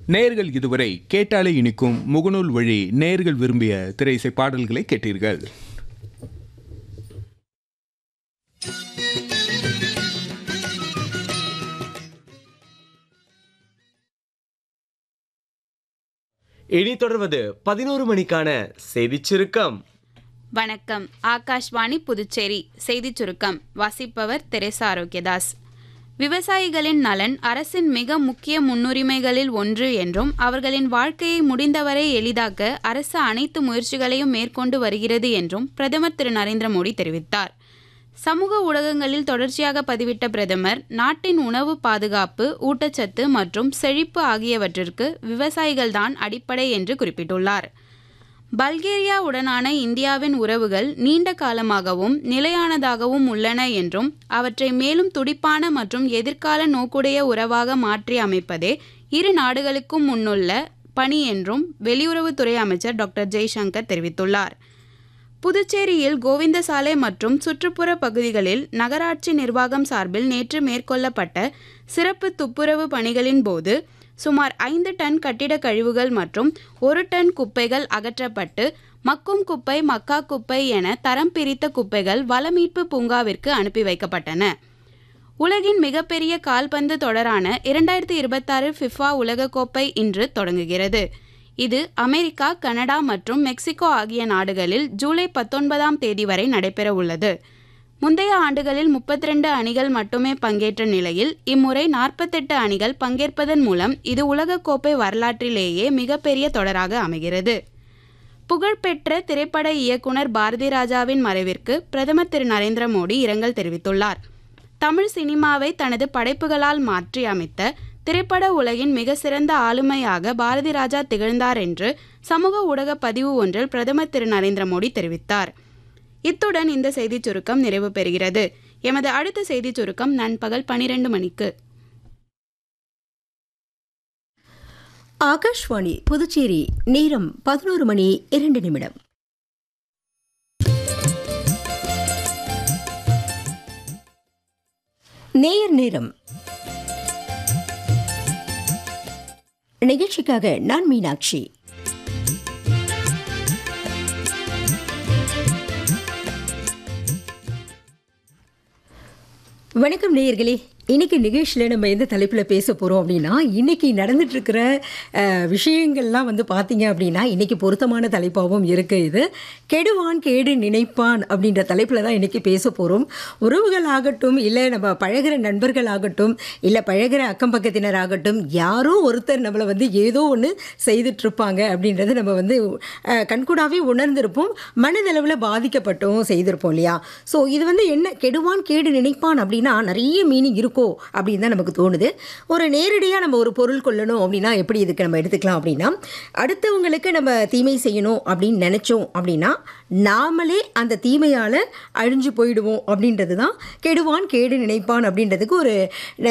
நேர்கள் இதுவரை கேட்டாலே இனிக்கும் முகநூல் வழி நேர்கள் விரும்பிய திரைசை பாடல்களை கேட்டீர்கள் இனி தொடர்வது பதினோரு மணிக்கான செய்திச் சுருக்கம் வணக்கம் ஆகாஷ்வாணி புதுச்சேரி செய்திச் சுருக்கம் வாசிப்பவர் தெரேசா ஆரோக்கியதாஸ் விவசாயிகளின் நலன் அரசின் மிக முக்கிய முன்னுரிமைகளில் ஒன்று என்றும் அவர்களின் வாழ்க்கையை முடிந்தவரை எளிதாக்க அரசு அனைத்து முயற்சிகளையும் மேற்கொண்டு வருகிறது என்றும் பிரதமர் திரு நரேந்திர மோடி தெரிவித்தார் சமூக ஊடகங்களில் தொடர்ச்சியாக பதிவிட்ட பிரதமர் நாட்டின் உணவு பாதுகாப்பு ஊட்டச்சத்து மற்றும் செழிப்பு ஆகியவற்றிற்கு விவசாயிகள்தான் அடிப்படை என்று குறிப்பிட்டுள்ளார் பல்கேரியாவுடனான இந்தியாவின் உறவுகள் நீண்ட காலமாகவும் நிலையானதாகவும் உள்ளன என்றும் அவற்றை மேலும் துடிப்பான மற்றும் எதிர்கால நோக்குடைய உறவாக மாற்றி அமைப்பதே இரு நாடுகளுக்கும் முன்னுள்ள பணி என்றும் வெளியுறவுத்துறை அமைச்சர் டாக்டர் ஜெய்சங்கர் தெரிவித்துள்ளார் புதுச்சேரியில் கோவிந்தசாலை மற்றும் சுற்றுப்புற பகுதிகளில் நகராட்சி நிர்வாகம் சார்பில் நேற்று மேற்கொள்ளப்பட்ட சிறப்பு துப்புரவு பணிகளின் போது சுமார் ஐந்து டன் கட்டிடக் கழிவுகள் மற்றும் ஒரு டன் குப்பைகள் அகற்றப்பட்டு மக்கும் குப்பை மக்கா குப்பை என தரம் பிரித்த குப்பைகள் வளமீட்பு பூங்காவிற்கு அனுப்பி வைக்கப்பட்டன உலகின் மிகப்பெரிய கால்பந்து தொடரான இரண்டாயிரத்தி இருபத்தாறு ஃபிஃபா உலகக்கோப்பை இன்று தொடங்குகிறது இது அமெரிக்கா கனடா மற்றும் மெக்சிகோ ஆகிய நாடுகளில் ஜூலை பத்தொன்பதாம் தேதி வரை நடைபெற உள்ளது முந்தைய ஆண்டுகளில் முப்பத்தி ரெண்டு அணிகள் மட்டுமே பங்கேற்ற நிலையில் இம்முறை நாற்பத்தெட்டு அணிகள் பங்கேற்பதன் மூலம் இது உலகக்கோப்பை வரலாற்றிலேயே மிகப்பெரிய தொடராக அமைகிறது புகழ்பெற்ற திரைப்பட இயக்குனர் பாரதி ராஜாவின் மறைவிற்கு பிரதமர் திரு நரேந்திர மோடி இரங்கல் தெரிவித்துள்ளார் தமிழ் சினிமாவை தனது படைப்புகளால் மாற்றி அமைத்த திரைப்பட உலகின் மிக சிறந்த ஆளுமையாக பாரதி ராஜா திகழ்ந்தார் என்று சமூக ஊடக பதிவு ஒன்றில் பிரதமர் திரு நரேந்திர மோடி தெரிவித்தார் இத்துடன் இந்த செய்திச் சுருக்கம் நிறைவு பெறுகிறது எமது அடுத்த செய்திச் சுருக்கம் நண்பகல் பனிரெண்டு மணிக்கு ஆகாஷ்வாணி புதுச்சேரி நேரம் பதினோரு மணி இரண்டு நிமிடம் நேயர் நேரம் நிகழ்ச்சிக்காக நான் மீனாட்சி வணக்கம் நேயர்களே இன்னைக்கு நிகழ்ச்சியில் நம்ம எந்த தலைப்பில் பேச போகிறோம் அப்படின்னா இன்னைக்கு நடந்துட்டு இருக்கிற அஹ், விஷயங்கள்லாம் வந்து பார்த்தீங்க அப்படின்னா இன்னைக்கு பொருத்தமான தலைப்பாகவும் இருக்குது இது கெடுவான் கேடு நினைப்பான் அப்படின்ற தலைப்பில் தான் இன்னைக்கு பேச போகிறோம் உறவுகள் ஆகட்டும் இல்லை நம்ம பழகிற நண்பர்கள் ஆகட்டும் இல்லை பழகிற அக்கம் பக்கத்தினர் ஆகட்டும் யாரோ ஒருத்தர் நம்மளை வந்து ஏதோ ஒன்று செய்துட்ருப்பாங்க அப்படின்றது நம்ம வந்து அஹ், கண்கூடாவே உணர்ந்திருப்போம் மனதளவில் பாதிக்கப்பட்டும் செய்திருப்போம் இல்லையா ஸோ இது வந்து என்ன கெடுவான் கேடு நினைப்பான் அப்படின்னா நிறைய மீனிங் இருக்கோ அப்படின்னு தான் நமக்கு தோணுது ஒரு நேரடியாக நம்ம ஒரு பொருள் கொள்ளணும் அப்படின்னா எப்படி இதுக்கு நம்ம எடுத்துக்கலாம் அப்படின்னா அடுத்தவங்களுக்கு நம்ம தீமை செய்யணும் அப்படின்னு நினச்சோம் அப்படின்னா நாமளே அந்த தீமையால் அழிஞ்சு போயிடுவோம் அப்படின்றது தான் கெடுவான் கேடு நினைப்பான் அப்படின்றதுக்கு ஒரு